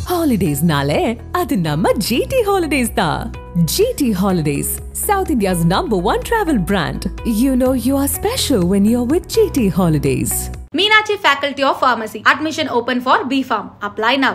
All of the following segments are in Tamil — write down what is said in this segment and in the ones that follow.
ஹாலிடேஸ்னாலே அது நம்ம ஜிடி ஹாலிடேஸ் தான் GT holidays south India's number one travel brand you know you are special when you are with GT holidays Meenachi Faculty of Pharmacy. Admission open for B Farm. Apply now.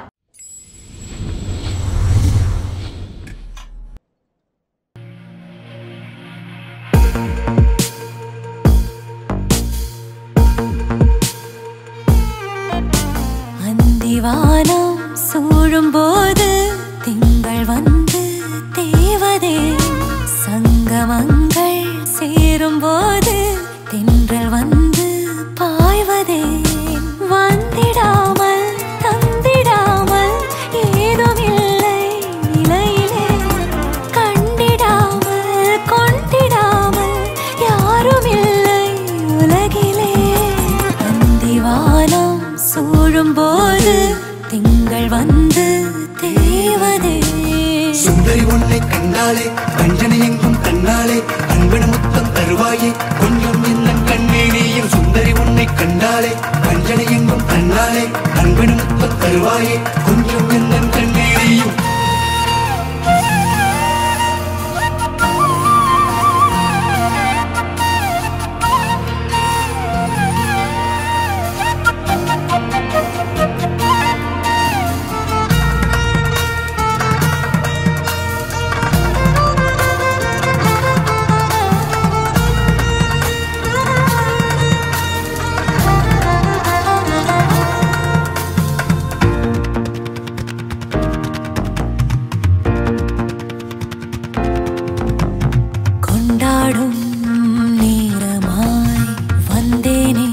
அந்திவானம் சூழும்போது திங்கள் வந்து தேவதே சங்கமங்கள் சேரும்போது தென்றல் வந்து பாய்வதே வந்திடாமல் தந்திடாமல் ஏதுமில்லை நிலையிலே கண்டிடாமல் கொண்டிடாமல் யாருமில்லை உலகிலே அந்திவானம் சூழும்போது திங்கள் வந்து தேவதே சுந்தரி உன்னை கண்டாலே கஞ்சனை எங்கும் கண்ணாலே அன்பன முத்தம் தருவாயே கொஞ்சம் இன்னும் கண்ணீரியும் சுந்தரி உன்னை கண்டாலே கஞ்சனை எங்கும் கண்ணாலே அன்பன முத்தம் தருவாயே கொஞ்சம் இன்னும் கண்ணீரியும் கொண்டாடும் நேரமாய் வந்தேனே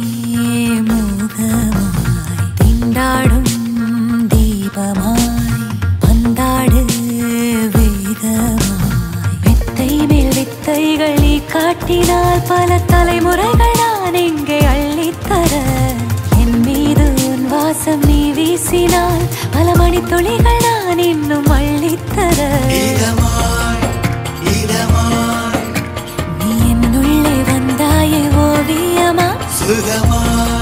மோகமாய் திண்டாடும் தீபமாய் வந்தாடு வேகமாய் வித்தை மேல் வித்தைகள் நீ காட்டினால் பல தலைமுறைகள் நான் இங்கே அள்ளித்தர என் மீது உன் வாசம் நீ வீசினால் பல மணித்துளிகள் நான் இன்னும் அள்ளித்தர இதமாய் இதமாய் நீ என்னுள்ளே வந்தாயே ஓவியமா சுகமாய்